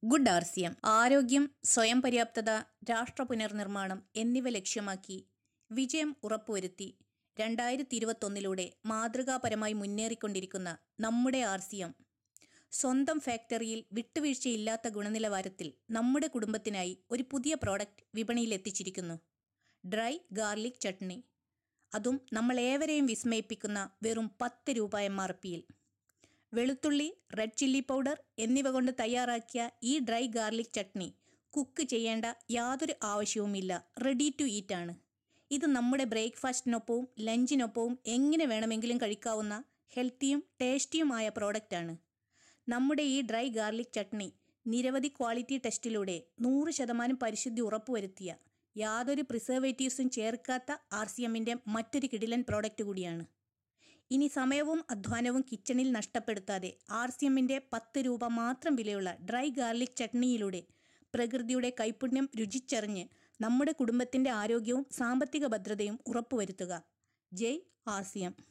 good R C M ആരോഗ്യം സ്വയം പര്യാപ്തത രാഷ്ട്ര പുനർനിർമ്മാണം എന്നിവ ലക്ഷ്യമാക്കി വിജയം ഉറപ്പുവരുത്തി രണ്ടായിരത്തി ഇരുപത്തൊന്നിലൂടെ മാതൃകാപരമായി മുന്നേറിക്കൊണ്ടിരിക്കുന്ന നമ്മുടെ ആർ സി എം സ്വന്തം ഫാക്ടറിയിൽ വിട്ടുവീഴ്ചയില്ലാത്ത ഗുണനിലവാരത്തിൽ നമ്മുടെ കുടുംബത്തിനായി ഒരു പുതിയ പ്രോഡക്റ്റ് വിപണിയിൽ എത്തിച്ചിരിക്കുന്നു ഡ്രൈ ഗാർലിക് ചട്നി അതും നമ്മളേവരെയും വിസ്മയിപ്പിക്കുന്ന വെറും പത്ത് രൂപ എം ആർ പിയിൽ വെളുത്തുള്ളി റെഡ് ചില്ലി പൗഡർ എന്നിവ കൊണ്ട് തയ്യാറാക്കിയ ഈ ഡ്രൈ ഗാർലിക് ചട്നി കുക്ക് ചെയ്യേണ്ട യാതൊരു ആവശ്യവുമില്ല റെഡി ടു ഈറ്റ് ആണ് ഇത് നമ്മുടെ ബ്രേക്ക്ഫാസ്റ്റിനൊപ്പവും ലഞ്ചിനൊപ്പവും എങ്ങനെ വേണമെങ്കിലും കഴിക്കാവുന്ന ഹെൽത്തിയും ടേസ്റ്റിയുമായ പ്രോഡക്റ്റാണ് നമ്മുടെ ഈ ഡ്രൈ ഗാർലിക് ചട്നി നിരവധി ക്വാളിറ്റി ടെസ്റ്റിലൂടെ നൂറ് ശതമാനം പരിശുദ്ധി ഉറപ്പുവരുത്തിയ യാതൊരു പ്രിസർവേറ്റീവ്സും ചേർക്കാത്ത ആർ സി എമ്മിൻ്റെ മറ്റൊരു കിടിലൻ പ്രോഡക്റ്റ് കൂടിയാണ് ഇനി സമയവും അധ്വാനവും കിച്ചണിൽ നഷ്ടപ്പെടുത്താതെ ആർ സി എമ്മിൻ്റെ പത്ത് രൂപ മാത്രം വിലയുള്ള ഡ്രൈ ഗാർലിക് ചട്നിയിലൂടെ പ്രകൃതിയുടെ കൈപുണ്യം രുചിച്ചറിഞ്ഞ് നമ്മുടെ കുടുംബത്തിൻ്റെ ആരോഗ്യവും സാമ്പത്തിക ഭദ്രതയും ഉറപ്പുവരുത്തുക ജയ് ആർ സി എം